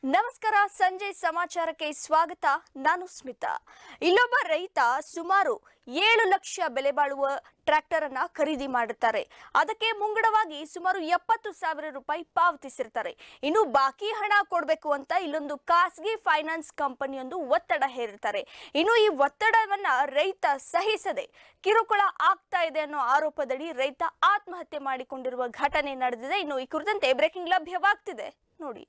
ನಮಸ್ಕಾರ ಸಂಜೆ ಸಮಾಚಾರಕ್ಕೆ ಸ್ವಾಗತ ನಾನು ಸ್ಮಿತಾ ಇಲ್ಲೊಬ್ಬ ರೈತ ಸುಮಾರು ಏಳು ಲಕ್ಷ ಬೆಲೆ ಬಾಳುವ ಟ್ರ್ಯಾಕ್ಟರ್ ಅನ್ನ ಖರೀದಿ ಮಾಡುತ್ತಾರೆ ಅದಕ್ಕೆ ಮುಂಗಡವಾಗಿ ಸುಮಾರು ಎಪ್ಪತ್ತು ಸಾವಿರ ರೂಪಾಯಿ ಪಾವತಿಸಿರ್ತಾರೆ ಇನ್ನು ಬಾಕಿ ಹಣ ಕೊಡಬೇಕು ಅಂತ ಇಲ್ಲೊಂದು ಖಾಸಗಿ ಫೈನಾನ್ಸ್ ಕಂಪನಿಯೊಂದು ಒತ್ತಡ ಹೇರಿರ್ತಾರೆ ಇನ್ನು ಈ ಒತ್ತಡವನ್ನ ರೈತ ಸಹಿಸದೆ ಕಿರುಕುಳ ಆಗ್ತಾ ಇದೆ ಅನ್ನೋ ಆರೋಪದಡಿ ರೈತ ಆತ್ಮಹತ್ಯೆ ಮಾಡಿಕೊಂಡಿರುವ ಘಟನೆ ನಡೆದಿದೆ ಇನ್ನು ಈ ಕುರಿತಂತೆ ಬ್ರೇಕಿಂಗ್ ಲಭ್ಯವಾಗ್ತಿದೆ ನೋಡಿ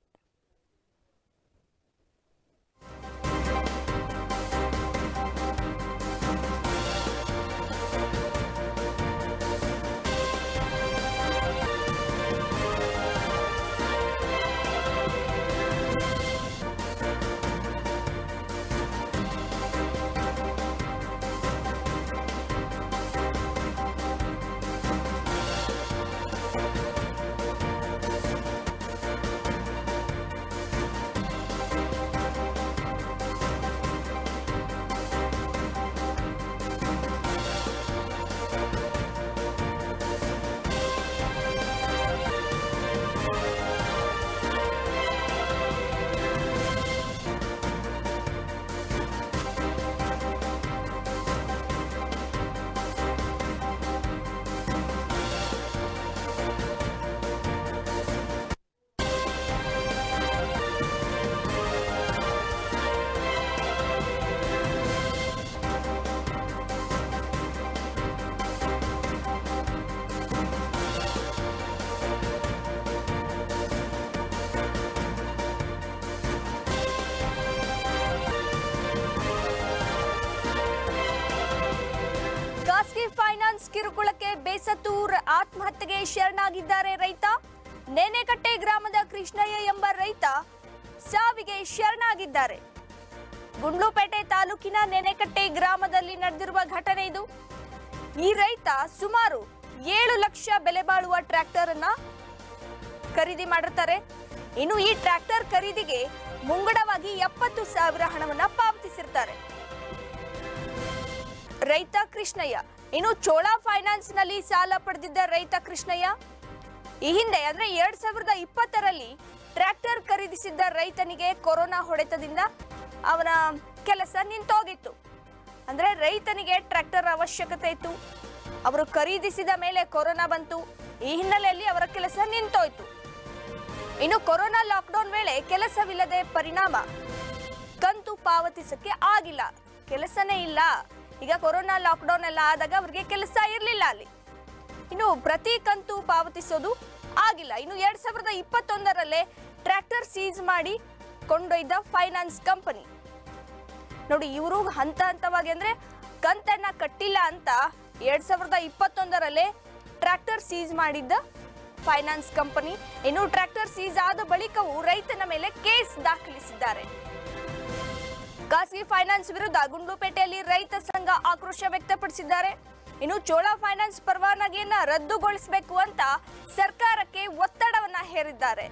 ಖಾಸಗಿ ಫೈನಾನ್ಸ್ ಕಿರುಕುಳಕ್ಕೆ ಬೇಸತ್ತು ರ- ಆತ್ಮಹತ್ಯೆಗೆ ಶರಣಾಗಿದ್ದಾರೆ ರೈತ ನೇನೆಕಟ್ಟೆ ಗ್ರಾಮದ ಕೃಷ್ಣಯ್ಯ ಎಂಬ ರೈತ ಸಾವಿಗೆ ಶರಣಾಗಿದ್ದಾರೆ ಗುಂಡ್ಲುಪೇಟೆ ತಾಲೂಕಿನ ನೆನೆಕಟ್ಟೆ ಗ್ರಾಮದಲ್ಲಿ ನಡೆದಿರುವ ಘಟನೆ ಇದು ಈ ರೈತ ಸುಮಾರು ಏಳು ಲಕ್ಷ ಬೆಲೆ ಬಾಳುವ ಟ್ರ್ಯಾಕ್ಟರ್ ಅನ್ನ ಖರೀದಿ ಮಾಡಿರ್ತಾರೆ ಇನ್ನು ಈ ಟ್ರ್ಯಾಕ್ಟರ್ ಖರೀದಿಗೆ ಮುಂಗಡವಾಗಿ ಎಪ್ಪತ್ತು ಸಾವಿರ ಹಣವನ್ನ ಪಾವತಿಸಿರ್ತಾರೆ ರೈತ ಕೃಷ್ಣಯ್ಯ ಇನ್ನು ಚೋಳಾ ಫೈನಾನ್ಸ್ ನಲ್ಲಿ ಸಾಲ ಪಡೆದಿದ್ದ ರೈತ ಕೃಷ್ಣಯ್ಯ ಈ ಹಿಂದೆ ಅಂದ್ರೆ ಎರಡ್ ಸಾವಿರದ ಇಪ್ಪತ್ತರಲ್ಲಿ ಟ್ರ್ಯಾಕ್ಟರ್ ಖರೀದಿಸಿದ್ದ ರೈತನಿಗೆ ಕೊರೋನಾ ಹೊಡೆತದಿಂದ ಅವನ ಕೆಲಸ ನಿಂತೋಗಿತ್ತು ಅಂದ್ರೆ ರೈತನಿಗೆ ಟ್ರ್ಯಾಕ್ಟರ್ ಅವಶ್ಯಕತೆ ಇತ್ತು ಅವರು ಖರೀದಿಸಿದ ಮೇಲೆ ಕೊರೋನಾ ಬಂತು ಈ ಹಿನ್ನೆಲೆಯಲ್ಲಿ ಅವರ ಕೆಲಸ ನಿಂತೋಯ್ತು ಇನ್ನು ಕೊರೋನಾ ಲಾಕ್ಡೌನ್ ವೇಳೆ ಕೆಲಸವಿಲ್ಲದೆ ಪರಿಣಾಮ ಕಂತು ಪಾವತಿಸಕ್ಕೆ ಆಗಿಲ್ಲ ಕೆಲಸನೇ ಇಲ್ಲ ಈಗ ಕೊರೋನಾ ಲಾಕ್ಡೌನ್ ಎಲ್ಲ ಆದಾಗ ಅವ್ರಿಗೆ ಕೆಲಸ ಇರಲಿಲ್ಲ ಅಲ್ಲಿ ಇನ್ನು ಪ್ರತಿ ಕಂತು ಪಾವತಿಸೋದು ಆಗಿಲ್ಲ ಇನ್ನು ಎರಡ್ ಸಾವಿರದ ಇಪ್ಪತ್ತೊಂದರಲ್ಲೇ ಟ್ರ್ಯಾಕ್ಟರ್ ಸೀಸ್ ಮಾಡಿ ಕೊಂಡೊಯ್ದ ಫೈನಾನ್ಸ್ ಕಂಪನಿ ನೋಡಿ ಇವರು ಹಂತ ಹಂತವಾಗಿ ಅಂದ್ರೆ ಕಂತನ್ನ ಕಟ್ಟಿಲ್ಲ ಅಂತ ಎರಡ್ ಸಾವಿರದ ಇಪ್ಪತ್ತೊಂದರಲ್ಲೇ ಟ್ರ್ಯಾಕ್ಟರ್ ಸೀಸ್ ಮಾಡಿದ್ದ ಫೈನಾನ್ಸ್ ಕಂಪನಿ ಇನ್ನು ಟ್ರ್ಯಾಕ್ಟರ್ ಸೀಸ್ ಆದ ಬಳಿಕವೂ ರೈತನ ಮೇಲೆ ಕೇಸ್ ದಾಖಲಿಸಿದ್ದಾರೆ ಖಾಸಗಿ ಫೈನಾನ್ಸ್ ವಿರುದ್ಧ ಗುಂಡ್ಲುಪೇಟೆಯಲ್ಲಿ ರೈತ ಸಂಘ ಆಕ್ರೋಶ ವ್ಯಕ್ತಪಡಿಸಿದ್ದಾರೆ ಇನ್ನು ಚೋಳಾ ಫೈನಾನ್ಸ್ ಪರವಾನಗಿಯನ್ನ ರದ್ದುಗೊಳಿಸಬೇಕು ಅಂತ ಸರ್ಕಾರಕ್ಕೆ ಒತ್ತಡವನ್ನ ಹೇರಿದ್ದಾರೆ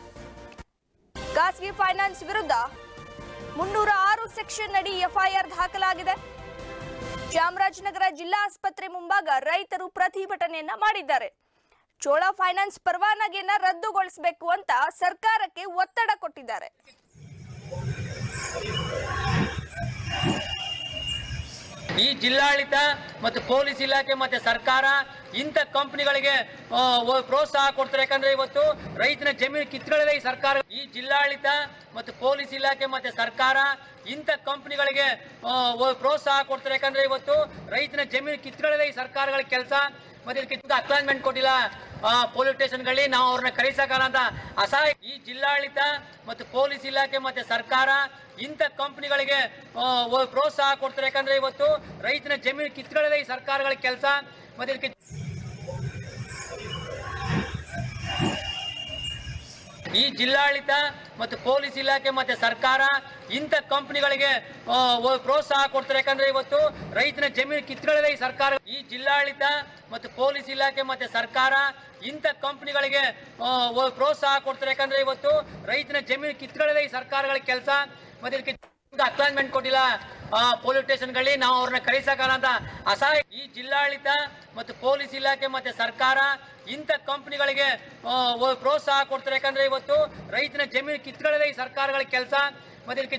ಖಾಸಗಿ ಫೈನಾನ್ಸ್ ವಿರುದ್ಧ ಮುನ್ನೂರ ಆರು ಸೆಕ್ಷನ್ ಅಡಿ ಎಫ್ಐಆರ್ ದಾಖಲಾಗಿದೆ ಚಾಮರಾಜನಗರ ಜಿಲ್ಲಾ ಆಸ್ಪತ್ರೆ ಮುಂಭಾಗ ರೈತರು ಪ್ರತಿಭಟನೆಯನ್ನ ಮಾಡಿದ್ದಾರೆ ಚೋಳಾ ಫೈನಾನ್ಸ್ ಪರವಾನಗಿಯನ್ನ ರದ್ದುಗೊಳಿಸಬೇಕು ಅಂತ ಸರ್ಕಾರಕ್ಕೆ ಒತ್ತಡ ಕೊಟ್ಟಿದ್ದಾರೆ ಈ ಜಿಲ್ಲಾಡಳಿತ ಮತ್ತು ಪೊಲೀಸ್ ಇಲಾಖೆ ಮತ್ತೆ ಸರ್ಕಾರ ಇಂಥ ಕಂಪನಿಗಳಿಗೆ ಪ್ರೋತ್ಸಾಹ ಕೊಡ್ತಾರೆ ಯಾಕಂದ್ರೆ ಇವತ್ತು ರೈತನ ಜಮೀನು ಕಿತ್ಕೊಳ್ಳದೆ ಈ ಸರ್ಕಾರ ಈ ಜಿಲ್ಲಾಡಳಿತ ಮತ್ತು ಪೊಲೀಸ್ ಇಲಾಖೆ ಮತ್ತೆ ಸರ್ಕಾರ ಇಂಥ ಕಂಪನಿಗಳಿಗೆ ಪ್ರೋತ್ಸಾಹ ಕೊಡ್ತಾರೆ ಯಾಕಂದ್ರೆ ಇವತ್ತು ರೈತನ ಜಮೀನು ಕಿತ್ಕೊಳ್ಳದೆ ಈ ಸರ್ಕಾರಗಳ ಕೆಲಸ ಮತ್ತೆ ಇದಕ್ಕೆ ಅಪಾಯಿಂಟ್ಮೆಂಟ್ ಕೊಟ್ಟಿಲ್ಲ ಪೊಲೀಸ್ ಸ್ಟೇಷನ್ಗಳಲ್ಲಿ ನಾವು ಅವ್ರನ್ನ ಕರೆಸಕ್ಕಲ್ಲ ಅಂತ ಅಸಹಾಯ ಈ ಜಿಲ್ಲಾಡಳಿತ ಮತ್ತು ಪೊಲೀಸ್ ಇಲಾಖೆ ಮತ್ತೆ ಸರ್ಕಾರ ಇಂಥ ಕಂಪನಿಗಳಿಗೆ ಪ್ರೋತ್ಸಾಹ ಕೊಡ್ತಾರೆ ಯಾಕಂದ್ರೆ ಇವತ್ತು ರೈತನ ಜಮೀನು ಕಿತ್ಕೊಳ್ಳದೆ ಈ ಸರ್ಕಾರಗಳ ಕೆಲಸ ಮತ್ತೆ ಇದಕ್ಕೆ ಈ ಜಿಲ್ಲಾಡಳಿತ ಮತ್ತು ಪೊಲೀಸ್ ಇಲಾಖೆ ಮತ್ತೆ ಸರ್ಕಾರ ಇಂಥ ಕಂಪನಿಗಳಿಗೆ ಪ್ರೋತ್ಸಾಹ ಕೊಡ್ತಾರೆ ಯಾಕಂದ್ರೆ ಇವತ್ತು ರೈತನ ಜಮೀನು ಕಿತ್ಕೊಳ್ಳದೆ ಈ ಸರ್ಕಾರ ಈ ಜಿಲ್ಲಾಡಳಿತ ಮತ್ತು ಪೊಲೀಸ್ ಇಲಾಖೆ ಮತ್ತೆ ಸರ್ಕಾರ ಇಂಥ ಕಂಪನಿಗಳಿಗೆ ಪ್ರೋತ್ಸಾಹ ಕೊಡ್ತಾರೆ ಯಾಕಂದ್ರೆ ಇವತ್ತು ರೈತನ ಜಮೀನು ಕಿತ್ಕೊಳ್ಳದೆ ಈ ಸರ್ಕಾರಗಳ ಕೆಲಸ ಮತ್ತೆ ಇದಕ್ಕೆ ಅಪಾಯಿಂಟ್ಮೆಂಟ್ ಕೊಟ್ಟಿಲ್ಲ ಪೊಲೀಸ್ ಸ್ಟೇಷನ್ಗಳಲ್ಲಿ ನಾವು ಅವ್ರನ್ನ ಕರೆಸಕ್ಕಲ್ಲ ಅಂತ ಅಸಹಾಯ ಈ ಜಿಲ್ಲಾಡಳಿತ ಮತ್ತು ಪೊಲೀಸ್ ಇಲಾಖೆ ಮತ್ತೆ ಸರ್ಕಾರ ಇಂಥ ಕಂಪನಿಗಳಿಗೆ ಪ್ರೋತ್ಸಾಹ ಕೊಡ್ತಾರೆ ಯಾಕಂದ್ರೆ ಇವತ್ತು ರೈತನ ಜಮೀನು ಕಿತ್ಕೊಳ್ಳೋದೇ ಈ ಸರ್ಕಾರಗಳ ಕೆಲಸ ಮತ್ತೆ ಇದಕ್ಕೆ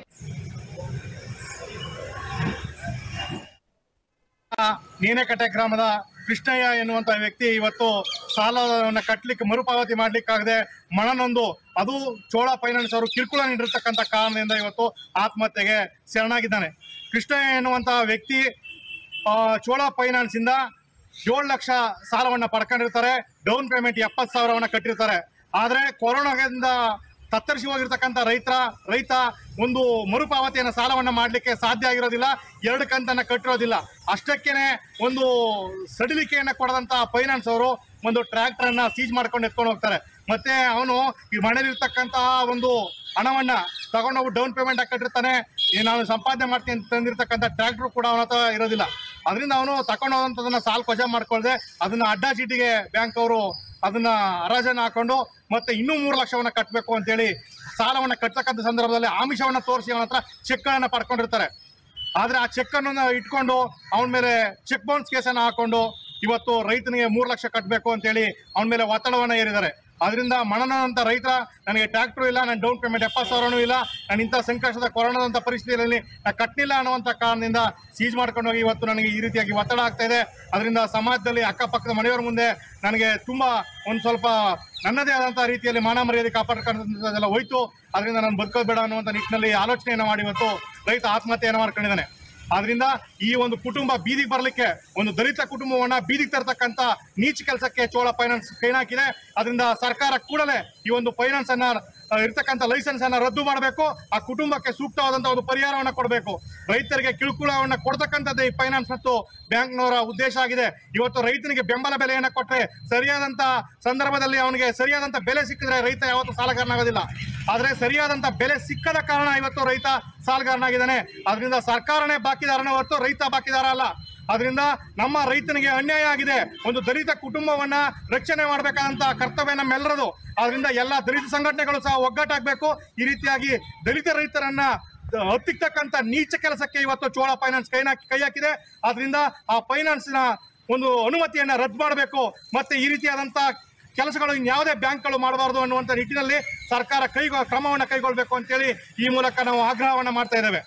ನೀನೆಕಟ್ಟೆ ಗ್ರಾಮದ ಕೃಷ್ಣಯ್ಯ ಎನ್ನುವಂತ ವ್ಯಕ್ತಿ ಇವತ್ತು ಸಾಲವನ್ನು ಕಟ್ಟಲಿಕ್ಕೆ ಮರುಪಾವತಿ ಮಾಡ್ಲಿಕ್ಕಾಗದೆ ಮನನೊಂದು ಅದು ಚೋಳ ಫೈನಾನ್ಸ್ ಅವರು ಕಿರುಕುಳ ನೀಡಿರ್ತಕ್ಕಂಥ ಕಾರಣದಿಂದ ಇವತ್ತು ಆತ್ಮಹತ್ಯೆಗೆ ಶರಣಾಗಿದ್ದಾನೆ ಕೃಷ್ಣಯ್ಯ ಎನ್ನುವಂತ ವ್ಯಕ್ತಿ ಆ, ಚೋಳ ಫೈನಾನ್ಸ್ ಇಂದ ಏಳು ಲಕ್ಷ ಸಾಲವನ್ನ ಪಡ್ಕೊಂಡಿರ್ತಾರೆ ಡೌನ್ ಪೇಮೆಂಟ್ ಎಪ್ಪತ್ತು ಸಾವಿರವನ್ನ ಕಟ್ಟಿರ್ತಾರೆ ಆದ್ರೆ ಕೊರೋನಾದಿಂದ ತತ್ತರಿಸಿ ಹೋಗಿರ್ತಕ್ಕಂಥ ರೈತರ ರೈತ ಒಂದು ಮರುಪಾವತಿಯನ್ನು ಸಾಲವನ್ನ ಮಾಡಲಿಕ್ಕೆ ಸಾಧ್ಯ ಆಗಿರೋದಿಲ್ಲ ಎರಡು ಕಂತನ್ನ ಕಟ್ಟಿರೋದಿಲ್ಲ ಅಷ್ಟಕ್ಕೇನೆ ಒಂದು ಸಡಿಲಿಕೆಯನ್ನ ಕೊಡದಂತ ಫೈನಾನ್ಸ್ ಅವರು ಒಂದು ಟ್ರ್ಯಾಕ್ಟರ್ ಅನ್ನ ಸೀಜ್ ಮಾಡ್ಕೊಂಡು ಎತ್ಕೊಂಡು ಹೋಗ್ತಾರೆ ಮತ್ತೆ ಅವನು ಈ ಮನೇಲಿರ್ತಕ್ಕಂತಹ ಒಂದು ಹಣವನ್ನ ತಗೊಂಡೋಗಿ ಡೌನ್ ಪೇಮೆಂಟ್ ಕಟ್ಟಿರ್ತಾನೆ ಈ ನಾನು ಸಂಪಾದನೆ ಮಾಡ್ತೀನಿ ಅಂತ ತಂದಿರ್ತಕ್ಕಂಥ ಟ್ರ್ಯಾಕ್ಟರ್ ಕೂಡ ಅವನ ಹತ್ರ ಇರೋದಿಲ್ಲ ಅದರಿಂದ ಅವನು ತಗೊಂಡು ಹೋದಂಥದನ್ನ ಸಾಲ ವಜಾ ಮಾಡ್ಕೊಳ್ದೆ ಅದನ್ನ ಅಡ್ಡ ಚೀಟಿಗೆ ಬ್ಯಾಂಕ್ ಅವರು ಅದನ್ನ ಹರಾಜನ್ನ ಹಾಕೊಂಡು ಮತ್ತೆ ಇನ್ನೂ ಮೂರು ಲಕ್ಷವನ್ನ ಕಟ್ಟಬೇಕು ಅಂತೇಳಿ ಸಾಲವನ್ನ ಕಟ್ಟತಕ್ಕಂಥ ಸಂದರ್ಭದಲ್ಲಿ ಆಮಿಷವನ್ನ ತೋರಿಸಿ ಅವನ ಹತ್ರ ಚೆಕ್ಗಳನ್ನ ಪಡ್ಕೊಂಡಿರ್ತಾರೆ ಆದ್ರೆ ಆ ಚೆಕ್ ಅನ್ನು ಇಟ್ಕೊಂಡು ಅವನ ಮೇಲೆ ಚೆಕ್ ಬೌನ್ಸ್ ಕೇಸನ್ನ ಹಾಕೊಂಡು ಇವತ್ತು ರೈತನಿಗೆ ಮೂರು ಲಕ್ಷ ಕಟ್ಟಬೇಕು ಅಂತೇಳಿ ಅವನ ಮೇಲೆ ಒತ್ತಡವನ್ನ ಏರಿದ್ದಾರೆ ಅದರಿಂದ ಮನನಂತ ರೈತ ನನಗೆ ಟ್ರ್ಯಾಕ್ಟರ್ ಇಲ್ಲ ನನ್ನ ಡೌನ್ ಪೇಮೆಂಟ್ ಎಪ್ಪತ್ತು ಸಾವಿರನೂ ಇಲ್ಲ ನಾನು ಇಂಥ ಸಂಕಷ್ಟದ ಕೊರೋನಾದಂಥ ಪರಿಸ್ಥಿತಿಯಲ್ಲಿ ನಾನು ಕಟ್ಟಲಿಲ್ಲ ಅನ್ನುವಂಥ ಕಾರಣದಿಂದ ಸೀಜ್ ಮಾಡ್ಕೊಂಡು ಹೋಗಿ ಇವತ್ತು ನನಗೆ ಈ ರೀತಿಯಾಗಿ ಒತ್ತಡ ಆಗ್ತಾ ಇದೆ ಅದರಿಂದ ಸಮಾಜದಲ್ಲಿ ಅಕ್ಕಪಕ್ಕದ ಮನೆಯವರ ಮುಂದೆ ನನಗೆ ತುಂಬಾ ಒಂದು ಸ್ವಲ್ಪ ನನ್ನದೇ ಆದಂಥ ರೀತಿಯಲ್ಲಿ ಮಾನ ಮರ್ಯಾದೆ ಕಾಪಾಡ್ಕೊಂಡದೆಲ್ಲ ಹೋಯ್ತು ಅದರಿಂದ ನಾನು ಬದುಕೋದು ಬೇಡ ಅನ್ನುವಂಥ ನಿಟ್ಟಿನಲ್ಲಿ ಆಲೋಚನೆಯನ್ನು ಮಾಡಿ ಇವತ್ತು ರೈತ ಆತ್ಮಹತ್ಯೆಯನ್ನು ಮಾಡ್ಕೊಂಡಿದ್ದಾನೆ ಆದ್ರಿಂದ ಈ ಒಂದು ಕುಟುಂಬ ಬೀದಿಗೆ ಬರಲಿಕ್ಕೆ ಒಂದು ದಲಿತ ಕುಟುಂಬವನ್ನ ಬೀದಿಗೆ ತರ್ತಕ್ಕಂತ ನೀಚ ಕೆಲಸಕ್ಕೆ ಚೋಳ ಫೈನಾನ್ಸ್ ಕೈನಾಕಿದೆ ಅದರಿಂದ ಸರ್ಕಾರ ಕೂಡಲೇ ಈ ಒಂದು ಫೈನಾನ್ಸ್ ಅನ್ನ ಆ, ಇರ್ತಕ್ಕಂಥ ಲೈಸೆನ್ಸ್ ಅನ್ನ ರದ್ದು ಮಾಡಬೇಕು ಆ ಕುಟುಂಬಕ್ಕೆ ಸೂಕ್ತವಾದಂತಹ ಒಂದು ಪರಿಹಾರವನ್ನ ಕೊಡಬೇಕು ರೈತರಿಗೆ ಕಿರುಕುಳವನ್ನ ಕೊಡ್ತಕ್ಕಂಥದ್ದೇ ಈ ಫೈನಾನ್ಸ್ ಮತ್ತು ಬ್ಯಾಂಕ್ನವರ ಉದ್ದೇಶ ಆಗಿದೆ ಇವತ್ತು ರೈತನಿಗೆ ಬೆಂಬಲ ಬೆಲೆಯನ್ನ ಕೊಟ್ಟರೆ ಸರಿಯಾದಂತ ಸಂದರ್ಭದಲ್ಲಿ ಅವನಿಗೆ ಸರಿಯಾದಂತ ಬೆಲೆ ಸಿಕ್ಕಿದ್ರೆ ರೈತ ಯಾವತ್ತೂ ಸಾಲಗಾರನಾಗೋದಿಲ್ಲ ಆದ್ರೆ ಸರಿಯಾದಂತ ಬೆಲೆ ಸಿಕ್ಕದ ಕಾರಣ ಇವತ್ತು ರೈತ ಸಾಲಗಾರನಾಗಿದ್ದಾನೆ ಅದರಿಂದ ಸರ್ಕಾರನೇ ಬಾಕಿದಾರನೇ ಹೊರತು ರೈತ ಬಾಕಿದಾರ ಅಲ್ಲ ಅದರಿಂದ ನಮ್ಮ ರೈತನಿಗೆ ಅನ್ಯಾಯ ಆಗಿದೆ ಒಂದು ದಲಿತ ಕುಟುಂಬವನ್ನ ರಕ್ಷಣೆ ಮಾಡಬೇಕಾದಂತ ಕರ್ತವ್ಯ ನಮ್ಮೆಲ್ಲರದು ಅದರಿಂದ ಎಲ್ಲ ದಲಿತ ಸಂಘಟನೆಗಳು ಸಹ ಒಗ್ಗಟ್ಟಾಗಬೇಕು ಈ ರೀತಿಯಾಗಿ ದಲಿತ ರೈತರನ್ನ ಹತ್ತಿಕ್ಕತಕ್ಕಂತ ನೀಚ ಕೆಲಸಕ್ಕೆ ಇವತ್ತು ಚೋಳ ಫೈನಾನ್ಸ್ ಕೈ ಹಾಕಿ ಕೈ ಹಾಕಿದೆ ಆದ್ರಿಂದ ಆ ಫೈನಾನ್ಸ್ ನ ಒಂದು ಅನುಮತಿಯನ್ನ ರದ್ದು ಮಾಡಬೇಕು ಮತ್ತೆ ಈ ರೀತಿಯಾದಂತ ಕೆಲಸಗಳು ಇನ್ಯಾವುದೇ ಬ್ಯಾಂಕ್ಗಳು ಮಾಡಬಾರದು ಅನ್ನುವಂಥ ನಿಟ್ಟಿನಲ್ಲಿ ಸರ್ಕಾರ ಕೈಗೊ ಕ್ರಮವನ್ನು ಕೈಗೊಳ್ಳಬೇಕು ಅಂತೇಳಿ ಈ ಮೂಲಕ ನಾವು ಆಗ್ರಹವನ್ನ ಮಾಡ್ತಾ ಇದ್ದೇವೆ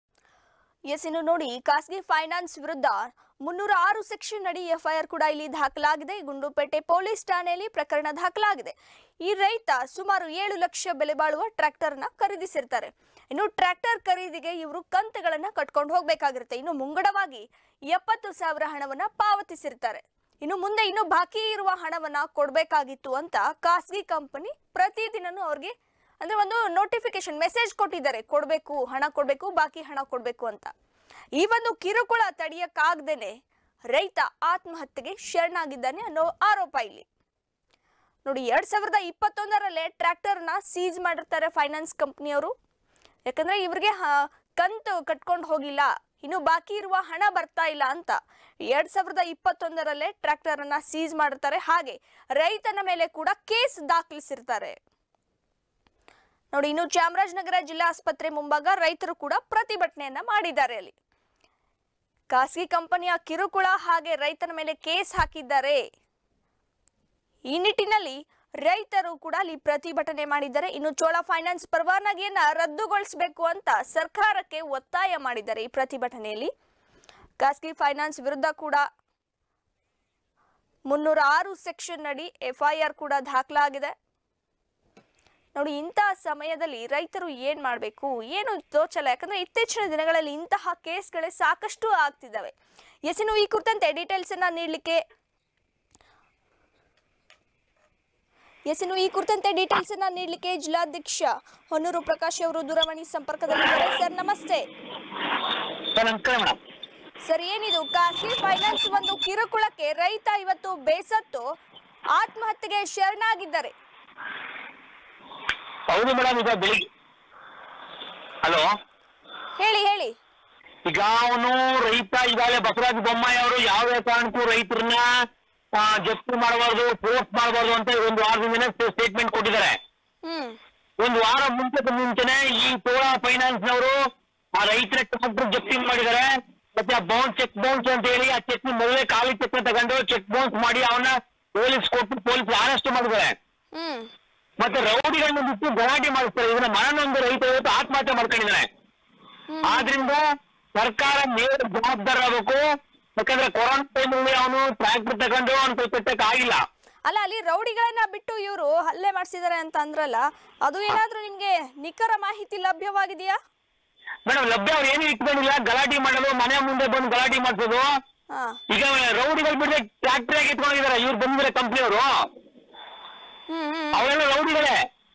ಎಸ್ ಇನ್ನು ನೋಡಿ ಖಾಸಗಿ ಫೈನಾನ್ಸ್ ವಿರುದ್ಧ ಮುನ್ನೂರ ಆರು ಸೆಕ್ಷನ್ ಅಡಿ ಎಫ್ಐಆರ್ ಕೂಡ ಇಲ್ಲಿ ದಾಖಲಾಗಿದೆ ಗುಂಡ್ಲುಪೇಟೆ ಪೊಲೀಸ್ ಠಾಣೆಯಲ್ಲಿ ಪ್ರಕರಣ ದಾಖಲಾಗಿದೆ ಈ ರೈತ ಸುಮಾರು ಏಳು ಲಕ್ಷ ಬೆಲೆ ಬಾಳುವ ಟ್ರ್ಯಾಕ್ಟರ್ ನ ಖರೀದಿಸಿರ್ತಾರೆ ಇನ್ನು ಟ್ರ್ಯಾಕ್ಟರ್ ಖರೀದಿಗೆ ಇವರು ಕಂತುಗಳನ್ನ ಕಟ್ಕೊಂಡು ಹೋಗ್ಬೇಕಾಗಿರುತ್ತೆ ಇನ್ನು ಮುಂಗಡವಾಗಿ ಎಪ್ಪತ್ತು ಸಾವಿರ ಹಣವನ್ನ ಪಾವತಿಸಿರ್ತಾರೆ ಇನ್ನು ಮುಂದೆ ಇನ್ನು ಬಾಕಿ ಇರುವ ಹಣವನ್ನ ಕೊಡ್ಬೇಕಾಗಿತ್ತು ಅಂತ ಖಾಸಗಿ ಕಂಪನಿ ಪ್ರತಿದಿನನೂ ಅವ್ರಿಗೆ ಅಂದ್ರೆ ಒಂದು ನೋಟಿಫಿಕೇಶನ್ ಮೆಸೇಜ್ ಕೊಟ್ಟಿದ್ದಾರೆ ಕೊಡ್ಬೇಕು ಹಣ ಕೊಡ್ಬೇಕು ಬಾಕಿ ಹಣ ಕೊಡ್ಬೇಕು ಅಂತ ಈ ಒಂದು ಕಿರುಕುಳ ತಡೆಯಕ್ಕಾಗ್ದೇನೆ ರೈತ ಆತ್ಮಹತ್ಯೆಗೆ ಶರಣಾಗಿದ್ದಾನೆ ಅನ್ನೋ ಆರೋಪ ಇಲ್ಲಿ ನೋಡಿ ಎರಡ್ ಸಾವಿರದ ಇಪ್ಪತ್ತೊಂದರಲ್ಲೇ ಟ್ರ್ಯಾಕ್ಟರ್ನ ಸೀಜ್ ಮಾಡಿರ್ತಾರೆ ಫೈನಾನ್ಸ್ ಕಂಪ್ನಿಯವರು ಯಾಕಂದ್ರೆ ಇವ್ರಿಗೆ ಹ- ಕಂತು ಕಟ್ಕೊಂಡು ಹೋಗಿಲ್ಲ ಇನ್ನು ಬಾಕಿ ಇರುವ ಹಣ ಬರ್ತಾ ಇಲ್ಲ ಅಂತ ಎರಡ್ ಸಾವಿರದ ಇಪ್ಪತ್ತೊಂದರಲ್ಲೇ ಟ್ರ್ಯಾಕ್ಟರ್ ಅನ್ನ ಸೀಜ್ ಮಾಡಿರ್ತಾರೆ ಹಾಗೆ ರೈತನ ಮೇಲೆ ಕೂಡ ಕೇಸ್ ದಾಖಲಿಸಿರ್ತಾರೆ ನೋಡಿ ಇನ್ನು ಚಾಮರಾಜನಗರ ಜಿಲ್ಲಾ ಆಸ್ಪತ್ರೆ ಮುಂಭಾಗ ರೈತರು ಕೂಡ ಪ್ರತಿಭಟನೆಯನ್ನ ಮಾಡಿದ್ದಾರೆ ಅಲ್ಲಿ ಖಾಸಗಿ ಕಂಪನಿಯ ಕಿರುಕುಳ ಹಾಗೆ ರೈತನ ಮೇಲೆ ಕೇಸ್ ಹಾಕಿದ್ದಾರೆ ಈ ನಿಟ್ಟಿನಲ್ಲಿ ರೈತರು ಕೂಡ ಅಲ್ಲಿ ಪ್ರತಿಭಟನೆ ಮಾಡಿದ್ದಾರೆ ಇನ್ನು ಚೋಳ ಫೈನಾನ್ಸ್ ಪರವಾನಗಿಯನ್ನ ರದ್ದುಗೊಳಿಸಬೇಕು ಅಂತ ಸರ್ಕಾರಕ್ಕೆ ಒತ್ತಾಯ ಮಾಡಿದ್ದಾರೆ ಈ ಪ್ರತಿಭಟನೆಯಲ್ಲಿ ಖಾಸಗಿ ಫೈನಾನ್ಸ್ ವಿರುದ್ಧ ಕೂಡ ಮುನ್ನೂರ ಆರು ಸೆಕ್ಷನ್ ಅಡಿ ಎಫ್ಐಆರ್ ಕೂಡ ದಾಖಲಾಗಿದೆ ನೋಡಿ ಇಂತಹ ಸಮಯದಲ್ಲಿ ರೈತರು ಏನ್ ಮಾಡಬೇಕು ಏನು ತೋಚಲ್ಲ ಯಾಕಂದ್ರೆ ಇತ್ತೀಚಿನ ದಿನಗಳಲ್ಲಿ ಇಂತಹ ಕೇಸ್ಗಳೇ ಸಾಕಷ್ಟು ಆಗ್ತಿದ್ದಾವೆ ಎಸ್ ಇನ್ನು ಈ ಕುರಿತಂತೆ ಡೀಟೇಲ್ಸ್ ಅನ್ನ ನೀಡಲಿಕ್ಕೆ ಎಸ್ ಇನ್ನು ಈ ಕುರಿತಂತೆ ಡೀಟೇಲ್ಸ್ ಅನ್ನ ನೀಡಲಿಕ್ಕೆ ಜಿಲ್ಲಾಧ್ಯಕ್ಷ ಹೊನ್ನೂರು ಪ್ರಕಾಶ್ ಅವರು ದೂರವಾಣಿ ಸಂಪರ್ಕದಲ್ಲಿದ್ದಾರೆ ಸರ್ ನಮಸ್ತೆ ಸರ್ ನಮಸ್ಕಾರ ಮೇಡಮ್ ಸರ್ ಏನಿದು ಖಾಸಗಿ ಫೈನಾನ್ಸ್ ಒಂದು ಕಿರುಕುಳಕ್ಕೆ ರೈತ ಇವತ್ತು ಬೇಸತ್ತು ಆತ್ಮಹತ್ಯೆಗೆ ಶರಣಾಗಿದ್ದಾರೆ ಹೌದು ಮೇಡಮ್ ಈಗ ಬೆಳಿಗ್ಗೆ ಹಲೋ ಹೇಳಿ ಹೇಳಿ ಈಗ ಅವನು ರೈತ ಈಗಾಗಲೇ ಬಸವರಾಜ ಬೊಮ್ಮಾಯಿ ಅವರು ಯಾವುದೇ ಕಾರಣಕ್ಕೂ ರೈತರನ್ನ ಆ, ಜಪ್ತಿ ಮಾಡಬಾರ್ದು ಪೋಸ್ಟ್ ಮಾಡಬಾರ್ದು ಅಂತ ಒಂದು ವಾರದಿಂದನೇ ಸ್ಟೇಟ್ಮೆಂಟ್ ಕೊಟ್ಟಿದ್ದಾರೆ ಹ್ಮ್ ಒಂದು ವಾರ ಮುಂಚೆ ಮುಂಚೆನೆ ಈ ಚೋಳ ಫೈನಾನ್ಸ್ ನವರು ಆ ರೈತರ ಟ್ರಾಕ್ಟರ್ ಜಪ್ತಿ ಮಾಡಿದ್ದಾರೆ ಮತ್ತೆ ಆ ಬೌನ್ಸ್ ಚೆಕ್ ಬೌನ್ಸ್ ಅಂತ ಹೇಳಿ ಆ ಚೆಕ್ ಮೊದಲೇ ಖಾಲಿ ಚೆಕ್ ತಗೊಂಡು ಚೆಕ್ ಬೌನ್ಸ್ ಮಾಡಿ ಅವನ್ನ ಪೊಲೀಸ್ ಕೊಟ್ಟು ಪೊಲೀಸ್ ಅರೆಸ್ಟ್ ಮಾಡಿದ್ದಾರೆ ಹ್ಮ್ ಮತ್ತೆ ರೌಡಿಗಳನ್ನ ಬಿಟ್ಟು ಗಲಾಟೆ ಮಾಡಿಸ್ತಾರೆ ಇದನ್ನ ಮನನೊಂದು ರೈತ ಇವತ್ತು ಆತ್ಮಹತ್ಯೆ ಮಾಡ್ಕೊಂಡಿದ್ದಾನೆ ಆದ್ರಿಂದ ಸರ್ಕಾರ ನೇರ ಜವಾಬ್ದಾರ ಆಗಬೇಕು ಯಾಕಂದ್ರೆ ಕೊರೋನಾ ಟೈಮಲ್ಲಿ ಅವನು ಟ್ರ್ಯಾಕ್ಟರ್ ತಗೊಂಡು ಅವ್ನು ಕೈತಟ್ಟಕ್ ಆಗಿಲ್ಲ ಅಲ್ಲ ಅಲ್ಲಿ ರೌಡಿಗಳನ್ನ ಬಿಟ್ಟು ಇವರು ಹಲ್ಲೆ ಮಾಡಿಸಿದ್ದಾರೆ ಅಂತ ಅಂದ್ರಲ್ಲ ಅದು ಏನಾದ್ರೂ ನಿಮ್ಗೆ ನಿಖರ ಮಾಹಿತಿ ಲಭ್ಯವಾಗಿದೆಯಾ ಮೇಡಮ್ ಲಭ್ಯ ಅವ್ರು ಏನು ಇಟ್ಕೊಂಡಿಲ್ಲ ಗಲಾಟೆ ಮಾಡೋದು ಮನೆ ಮುಂದೆ ಬಂದು ಗಲಾಟೆ ಮಾಡಿಸೋದು ಹಾ ಈಗ ರೌಡಿಗಳು ಬಿಡದೆ ಟ್ರ್ಯಾಕ್ಟರ್ ಆಗಿ ಇಟ್ಕೊಂಡಿದ್ದಾರೆ ಇವ್ರು ಬಂದಿದ್ದಾರೆ ಕಂಪ್ನಿಯವರು ಹ್ಮ್ ಹ್ಮ್ ಅವರೆಲ್ಲ ರೌಡಿಗಳೇ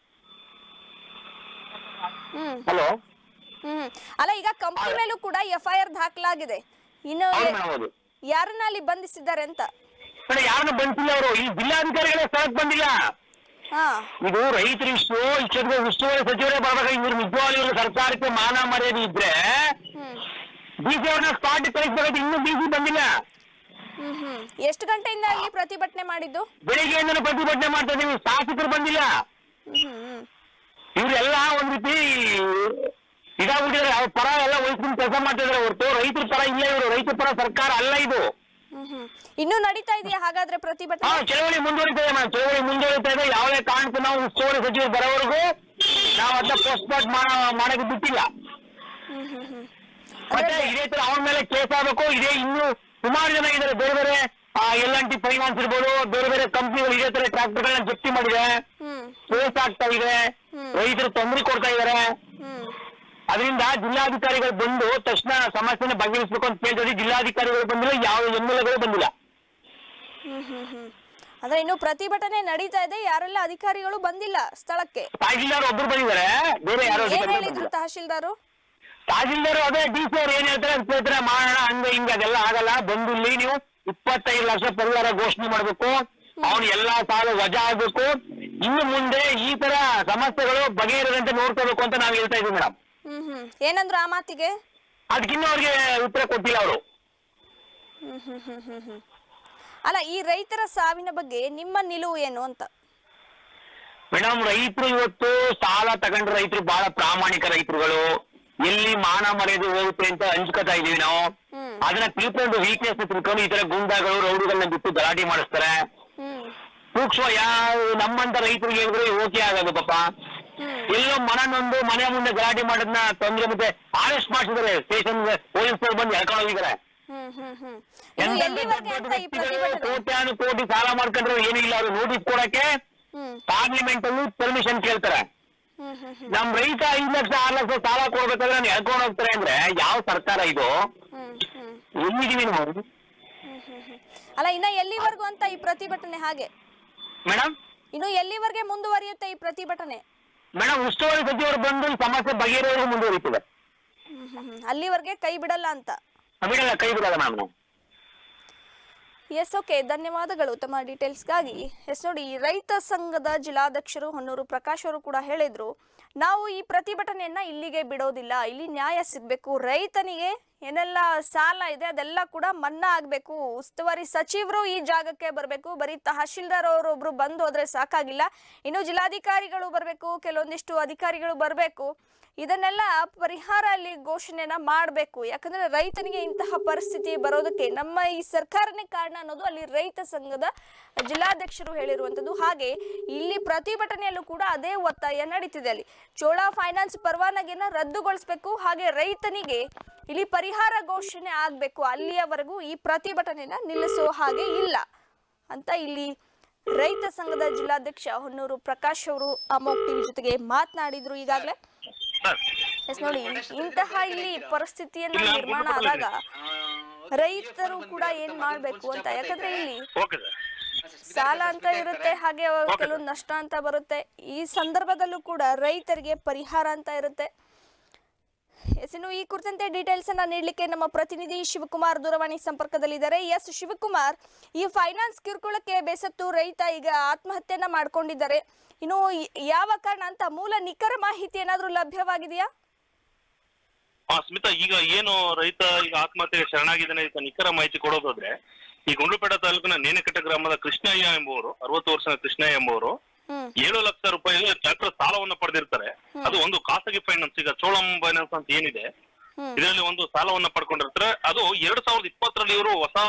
ಹ್ಮ್ ಹಲೋ ಹ್ಮ್ ಅಲ್ಲ ಈಗ ಕಂಪ್ನಿ ಮೇಲೂ ಕೂಡ ಎಫ್ ಐ ಆರ್ ದಾಖಲಾಗಿದೆ ಇನ್ನು ಹೌದು ಮೇಡಮ್ ಹೌದು ಯಾರನ್ನ ಅಲ್ಲಿ ಬಂಧಿಸಿದ್ದಾರೆ ಅಂತ ಮೇಡಮ್ ಯಾರನ್ನ ಬಂದಿಲ್ಲ ಅವರು ಈ ಜಿಲ್ಲಾಧಿಕಾರಿಗಳೇ ಸ್ಥಳಕ್ಕೆ ಬಂದಿಲ್ಲ ಹಾ ಇದು ರೈತರು ಇಷ್ಟು ಇಷ್ಟೊತ್ತಿಗೆ ಉಸ್ತುವಾರಿ ಸಚಿವರೇ ಬರ್ಬೇಕಾಗಿ ಇವ್ರು ನಿಜವಾಗ್ಲೂ ಇವ್ರ ಸರ್ಕಾರಕ್ಕೆ ಮಾನ ಮರ್ಯಾದೆ ಇದ್ರೆ ಹ್ಮ್ ಡಿ ಸಿ ಅವ್ರನ್ನ ಸ್ಪಾಟ್ ಕಳಿಸ್ಬೇಕಾದ್ರೆ ಇನ್ನೂ ಡಿ ಸಿ ಬಂದಿಲ್ಲ ಹ್ಮ್ ಹ್ಮ್ ಎಷ್ಟು ಗಂಟೆಯಿಂದ ಅಲ್ಲಿ ಪ್ರತಿಭಟನೆ ಮಾಡಿದ್ದು ಬೆಳಿಗ್ಗೆಯಿಂದ ಪ್ರತಿಭಟನೆ ಮಾಡ್ತಾ ಇದೀವಿ ಶಾಸಕರು ಬಂದಿಲ್ಲ ಹ್ಮ್ ಹ್ಮ್ ಇವರೆಲ್ಲ ಒಂದ್ ರೀತಿ ಇದಾಗ್ಬಿಟ್ಟಿದ್ದಾರೆ ಅವ್ರ ಪರ ಎಲ್ಲ ವಹಿಸ್ಕೊಂಡು ಕೆಲಸ ಮಾಡ್ತಾ ಇದಾರೆ ಹೊರತು ರೈತರ ಪರ ಇಲ್ಲ ಇವರು ರೈತರ ಪರ ಸರ್ಕಾರ ಅಲ್ಲ ಇದು ಹ್ಮ್ ಹ್ಮ್ ಇನ್ನೂ ನಡೀತಾ ಇದೆಯಾ ಹಾಗಾದ್ರೆ ಹಾ ಪ್ರತಿಭಟನೆ ಚಳವಳಿ ಮುಂದುವರಿತಾ ಇದೆ ಮೇಡಮ್ ಚಳವಳಿ ಮುಂದುವರಿತಾ ಇದೆ ಯಾವುದೇ ಕಾರಣಕ್ಕೂ ನಾವು ಉಸ್ತುವಾರಿ ಸಚಿವರು ಬರೋವರೆಗೂ ನಾವು ಅದನ್ನ ಪೋಸ್ಟ್ ಮಾರ್ಟ್ ಮಾಡಕ್ಕೆ ಬಿಟ್ಟಿಲ್ಲ ಹ್ಮ್ ಹ್ಮ್ ಹ್ಮ್ ಮತ್ತೆ ಅಂದ್ರೆ ಇದೇ ತರ ಅವನ ಮೇಲೆ ಕೇಸ್ ಆಗಬೇಕು ಇದೇ ಇನ್ನು ಸುಮಾರು ಜನ ಇದ್ದಾರೆ ಬೇರೆ ಬೇರೆ ಎಲ್ ಎನ್ ಟಿ ಫೈನಾನ್ಸ್ ಇರ್ಬೋದು ಬೇರೆ ಬೇರೆ ಕಂಪ್ನಿಗಳು ಇದೇ ತರ ಟ್ರಾಕ್ಟರ್ಗಳನ್ನ ಜಪ್ತಿ ಮಾಡಿದೆ ಹ್ಮ್ ಕೇಸ್ ಆಗ್ತಾ ಇದೆ ಹ್ಮ್. ರೈತರು ತೊಂದರೆ ಕೊಡ್ತಾ ಇದ್ದಾರೆ ಹ್ಮ್ ಅದರಿಂದ ಜಿಲ್ಲಾಧಿಕಾರಿಗಳು ಬಂದು ತಕ್ಷಣ ಸಮಸ್ಯೆನ ಬಗೆಹರಿಸಬೇಕು ಅಂತ ಕೇಳಿದ್ರೆ ಜಿಲ್ಲಾಧಿಕಾರಿಗಳು ಬಂದಿಲ್ಲ ಯಾವ ಎಂ ಎಲ್ ಎಗಳು ಬಂದಿಲ್ಲ ಹ್ಮ್ ಹ್ಮ್ ಹ್ಮ್ ಅಂದ್ರೆ ಇನ್ನು ಪ್ರತಿಭಟನೆ ನಡೀತಾ ಇದೆ ಯಾರೆಲ್ಲ ಅಧಿಕಾರಿಗಳು ಬಂದಿಲ್ಲ ಸ್ಥಳಕ್ಕೆ ತಹಶೀಲ್ದಾರ್ ಒಬ್ರು ಬಂದಿದ್ದಾರೆ ಬೇರೆ ಯಾರೋ ಏನ್ ಅಧಿಕಾರಿಗಳು ಹೇಳಿದ್ರು ಬಂದಿಲ್ಲ. ತಹಶೀಲ್ದಾರು ತಹಶೀಲ್ದಾರ್ ಅದೇ ಡಿ ಸಿ ಅವ್ರು ಏನ್ ಹೇಳ್ತಾರೆ ಅಂತ ಕೇಳ್ತಾರೆ ಮಾಡೋಣ ಹಂಗ ಹಿಂಗ ಅದೆಲ್ಲ ಆಗಲ್ಲ ಬಂದು ಇಲ್ಲಿ ನೀವು ಇಪ್ಪತ್ತೈದು ಲಕ್ಷ ಪರಿಹಾರ ಘೋಷಣೆ ಮಾಡ್ಬೇಕು ಅವನು ಎಲ್ಲಾ ಸಾಲ ವಜಾ ಆಗ್ಬೇಕು ಇನ್ನು ಮುಂದೆ ಈ ತರ ಸಮಸ್ಯೆಗಳು ಬಗೆಹರಿದಂತೆ ನೋಡ್ಕೋಬೇಕು ಅಂತ ನಾವು ಹೇಳ್ತಾ ಇದೀವಿ ಮೇಡಮ್ ಹ್ಮ್ ಹ್ಮ್ ಏನಂದ್ರು ಆ ಮಾತಿಗೆ ಅದಕ್ಕಿನ್ನೂ ಅವ್ರಿಗೆ ಉತ್ತರ ಕೊಟ್ಟಿಲ್ಲ ಅವರು ಹ್ಮ್ ಹ್ಮ್ ಹ್ಮ್ ಹ್ಮ್ ಹ್ಮ್ ಅಲ್ಲ ಈ ರೈತರ ಸಾವಿನ ಬಗ್ಗೆ ನಿಮ್ಮ ನಿಲುವು ಏನು ಅಂತ ಮೇಡಮ್ ರೈತರು ಇವತ್ತು ಸಾಲ ತಗೊಂಡ್ರ ರೈತರು ಬಹಳ ಪ್ರಾಮಾಣಿಕ ರೈತರುಗಳು ಎಲ್ಲಿ ಮಾನ ಮರ್ಯಾದೆ ಹೋಗುತ್ತೆ ಅಂತ ಹಂಚ್ಕೋತಾ ಇದೀವಿ ನಾವು ಹ್ಮ್ ಅದನ್ನ ತಿಳ್ಕೊಂಡು ವೀಕ್ನೆಸ್ ತಿಳ್ಕೊಂಡು ಈ ತರ ಗುಂಡಾಗಳು ರೌಡಿಗಳನ್ನ ಬಿಟ್ಟು ಗಲಾಟೆ ಮಾಡಿಸ್ತಾರೆ ಹ್ಮ್ ಸೂಕ್ಷ್ಮ ಯಾವ ನಮ್ಮಂತ ರೈತರಿಗೆ ಹೇಳಿದ್ರೆ ಓಕೆ ಆಗೋದು ಪಾಪ ಹ್ಮ್ ಎಲ್ಲೋ ಮನನೊಂದು ಮನೆ ಮುಂದೆ ಗಲಾಟೆ ಮಾಡೋದನ್ನ ತೊಂದ್ರೆ ಮತ್ತೆ ಅರೆಸ್ಟ್ ಮಾಡಿಸಿದ್ದಾರೆ ಸ್ಟೇಷನ್ ಪೊಲೀಸರು ಬಂದು ಎಳ್ಕೊಂಡು ಹೋಗಿದ್ದಾರೆ ಹ್ಮ್ ಹ್ಮ್ ಹ್ಮ್ ಇನ್ನು ಎಲ್ಲಿವರೆಗೆ ಅಂತ ಈ ಪ್ರತಿಭಟನೆ ಕೋಟ್ಯಾನು ಕೋಟಿ ಸಾಲ ಮಾಡ್ಕೊಂಡ್ರೆ ಏನೂ ಇಲ್ಲ ಅವರು ನೋಟಿಸ್ ಕೊಡಕ್ಕೆ ಹ್ಮ್ ಪಾರ್ಲಿಮೆಂಟ್ ಅಲ್ಲಿ ಪರ್ಮಿಷನ್ ಕೇಳ್ತಾರೆ ಹ್ಮ್ ಹ್ಮ್ ಹ್ಮ್ ನಮ್ ರೈತ ಐದ್ ಲಕ್ಷ ಆರು ಲಕ್ಷ ಸಾಲ ಕೊಡ್ಬೇಕಾದ್ರೆ ನಾನು ಎಳ್ಕೊಂಡು ಹೋಗ್ತಾರೆ ಅಂದ್ರೆ ಯಾವ ಸರ್ಕಾರ ಇದು ಹ್ಮ್ ಹ್ಮ್ ಎಲ್ಲಿದೀವಿ ನಾವು ಹ್ಮ್ ಹ್ಮ್ ಹ್ಮ್ ಅಲ್ಲ ಇನ್ನ ಎಲ್ಲಿವರೆಗೂ ಅಂತ ಈ ಪ್ರತಿಭಟನೆ ಹಾಗೆ ಮೇಡಮ್ ಇನ್ನು ಎಲ್ಲಿವರೆಗೆ ಮುಂದುವರಿಯುತ್ತೆ ಈ ಪ್ರತಿಭಟನೆ ಮೇಡಮ್ ಉಸ್ತುವಾರಿ ಸಚಿವರು ಬಂದು ಈ ಸಮಸ್ಯೆ ಬಗೆಹರಿಯೋದು ಮುಂದುವರಿತದೆ ಹ್ಮ್ ಹ್ಮ್ ಹ್ಮ್ ಅಲ್ಲಿವರೆಗೆ ಕೈ ಬಿಡಲ್ಲ ಅಂತ ಬಿಡಲ್ಲ ಕೈ ಬಿಡಲ್ಲ ಮೇಡಮ್ ನಾವು ಎಸ್ ಓಕೆ ಧನ್ಯವಾದಗಳು ತಮ್ಮ ಡೀಟೇಲ್ಸ್ಗಾಗಿ ಎಸ್ ನೋಡಿ ರೈತ ಸಂಘದ ಜಿಲ್ಲಾಧ್ಯಕ್ಷರು ಹೊನ್ನೂರು ಪ್ರಕಾಶ್ ಅವರು ಕೂಡ ಹೇಳಿದ್ರು ನಾವು ಈ ಪ್ರತಿಭಟನೆಯನ್ನ ಇಲ್ಲಿಗೆ ಬಿಡೋದಿಲ್ಲ ಇಲ್ಲಿ ನ್ಯಾಯ ಸಿಗ್ಬೇಕು ರೈತನಿಗೆ ಏನೆಲ್ಲ ಸಾಲ ಇದೆ ಅದೆಲ್ಲ ಕೂಡ ಮನ್ನಾ ಆಗ್ಬೇಕು ಉಸ್ತುವಾರಿ ಸಚಿವರು ಈ ಜಾಗಕ್ಕೆ ಬರಬೇಕು ಬರೀ ತಹಶೀಲ್ದಾರ್ ಅವರೊಬ್ರು ಬಂದು ಹೋದ್ರೆ ಸಾಕಾಗಿಲ್ಲ ಇನ್ನು ಜಿಲ್ಲಾಧಿಕಾರಿಗಳು ಬರಬೇಕು ಕೆಲವೊಂದಿಷ್ಟು ಅಧಿಕಾರಿಗಳು ಬರಬೇಕು ಇದನ್ನೆಲ್ಲ ಪರಿಹಾರ ಅಲ್ಲಿ ಘೋಷಣೆನ ಮಾಡಬೇಕು ಯಾಕಂದ್ರೆ ರೈತನಿಗೆ ಇಂತಹ ಪರಿಸ್ಥಿತಿ ಬರೋದಕ್ಕೆ ನಮ್ಮ ಈ ಸರ್ಕಾರನೇ ಕಾರಣ ಅನ್ನೋದು ಅಲ್ಲಿ ರೈತ ಸಂಘದ ಜಿಲ್ಲಾಧ್ಯಕ್ಷರು ಹೇಳಿರುವಂತದ್ದು ಹಾಗೆ ಇಲ್ಲಿ ಪ್ರತಿಭಟನೆಯಲ್ಲೂ ಕೂಡ ಅದೇ ಒತ್ತಾಯ ನಡೀತಿದೆ ಅಲ್ಲಿ ಚೋಳಾ ಫೈನಾನ್ಸ್ ಪರವಾನಗಿನ ರದ್ದುಗೊಳಿಸಬೇಕು ಹಾಗೆ ರೈತನಿಗೆ ಇಲ್ಲಿ ಪರಿಹಾರ ಘೋಷಣೆ ಆಗಬೇಕು ಅಲ್ಲಿಯವರೆಗೂ ಈ ಪ್ರತಿಭಟನೆನ ನಿಲ್ಲಿಸೋ ಹಾಗೆ ಇಲ್ಲ ಅಂತ ಇಲ್ಲಿ ರೈತ ಸಂಘದ ಜಿಲ್ಲಾಧ್ಯಕ್ಷ ಹೊನ್ನೂರು ಪ್ರಕಾಶ್ ಅವರು ಅಮೋಕ್ ಟಿವಿ ಜೊತೆಗೆ ಮಾತನಾಡಿದ್ರು ಈಗಾಗಲೇ ಎಸ್ ನೋಡಿ ಇಂತಹ ಇಲ್ಲಿ ಪರಿಸ್ಥಿತಿಯನ್ನ ನಿರ್ಮಾಣ ಆದಾಗ ರೈತರು ಕೂಡ ಏನ್ ಮಾಡ್ಬೇಕು ಅಂತ ಯಾಕಂದ್ರೆ ಇಲ್ಲಿ ಓಕೆ ಸರ್ ಸಾಲ ಅಂತ ಇರುತ್ತೆ ಹಾಗೆ ಕೆಲವೊಂದು ನಷ್ಟ ಅಂತ ಬರುತ್ತೆ ಈ ಸಂದರ್ಭದಲ್ಲೂ ಕೂಡ ರೈತರಿಗೆ ಪರಿಹಾರ ಅಂತ ಇರುತ್ತೆ ಎಸ್ ಇನ್ನು ಈ ಕುರಿತಂತೆ ಡೀಟೇಲ್ಸ್ ಅನ್ನ ನೀಡಲಿಕ್ಕೆ ನಮ್ಮ ಪ್ರತಿನಿಧಿ ಶಿವಕುಮಾರ್ ದೂರವಾಣಿ ಸಂಪರ್ಕದಲ್ಲಿದ್ದಾರೆ ಎಸ್ ಶಿವಕುಮಾರ್ ಈ ಫೈನಾನ್ಸ್ ಕಿರುಕುಳಕ್ಕೆ ಬೇಸತ್ತು ರೈತ ಈಗ ಆತ್ಮಹತ್ಯೆಯನ್ನ ಮಾಡ್ಕೊಂಡಿದ್ದಾರೆ ಇನ್ನು ಈ- ಯಾವ ಕಾರಣ ಅಂತ ಮೂಲ ನಿಖರ ಮಾಹಿತಿ ಏನಾದ್ರೂ ಲಭ್ಯವಾಗಿದೆಯಾ ಆ ಸ್ಮಿತಾ ಈಗ ಏನು ರೈತ ಈಗ ಆತ್ಮಹತ್ಯೆಗೆ ಶರಣಾಗಿದ್ದಾನೆ ಇದಕ್ಕೆ ನಿಖರ ಮಾಹಿತಿ ಕೊಡೋದಾದ್ರೆ ಈ ಗುಂಡ್ಲುಪೇಟೆ ತಾಲೂಕಿನ ನೇನಕಟ್ಟೆ ಗ್ರಾಮದ ಕೃಷ್ಣಯ್ಯ ಎಂಬುವರು ಅರವತ್ತು ವರ್ಷದ ಕೃಷ್ಣಯ್ಯ ಎಂಬುವರು ಹ್ಮ್ ಏಳು ಲಕ್ಷ ರೂಪಾಯಿ ಟ್ರ್ಯಾಕ್ಟರ್ ಸಾಲವನ್ನು ಪಡೆದಿರ್ತಾರೆ ಅದು ಒಂದು ಖಾಸಗಿ ಫೈನಾನ್ಸ್ ಈಗ ಚೋಳಂ ಫೈನಾನ್ಸ್ ಅಂತ ಏನಿದೆ ಹ್ಮ್ ಇದರಲ್ಲಿ ಒಂದು ಸಾಲವನ್ನ ಪಡ್ಕೊಂಡಿರ್ತಾರೆ ಅದು ಎರಡ್ ಸಾವಿರದ ಇಪ್ಪತ್ತರಲ್ಲಿ ಇವರು ಹೊಸ